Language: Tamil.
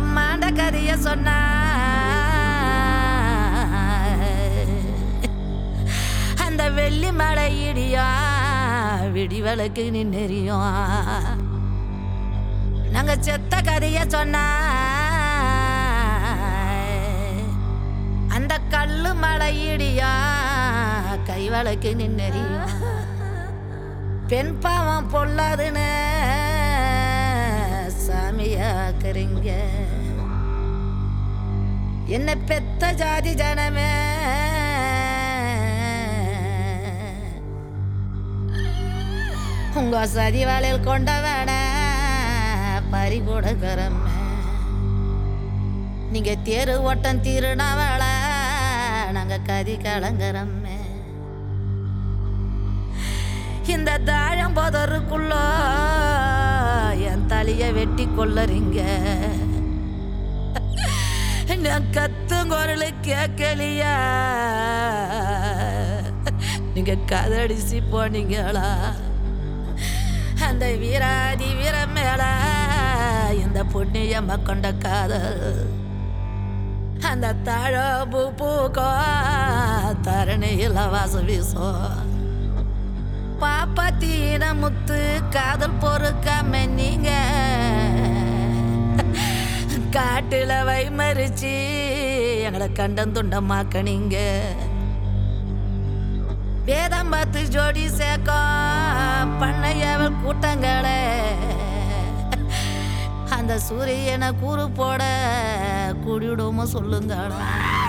பிரம்மாண்ட கதைய சொன்னா அந்த வெள்ளி மலை இடியா விடிவளுக்கு நின்னெறியும் நாங்க செத்த கதைய சொன்னா அந்த கல்லு மலை இடியா கைவளுக்கு நின்னெறியும் பெண் பாவம் பொல்லாதுன்னு சாமியாக்குறீங்க என்ன பெத்த ஜாதி ஜனமே உங்க சதி வேலையில் கொண்டவன பறி கொடுக்கிறமே நீங்க தேரு ஓட்டம் திருநவள நாங்க கதி கலங்குறமே இந்த தாழம் போதருக்குள்ள என் தலைய வெட்டி கொள்ளறீங்க நான் கத்தும் குரலு கேட்கலையா நீங்க கதடிச்சு போனீங்களா அந்த வீராதி வீரம் மேல இந்த புண்ணியம்ம கொண்ட காதல் அந்த தாழம்பு பூக்கோ தரணியில் வாசம் வீசும் பாப்பாத்தீன முத்து காதல் பொறுக்காம நீங்க காட்டுல வை மறிச்சு எங்களை கண்டம் துண்டமாக்கனீங்க வேதம் பார்த்து ஜோடி சேர்க்கும் பண்ணையவள் கூட்டங்களே அந்த சூரியனை கூறு போட கூடிவிடுமோ சொல்லுங்களா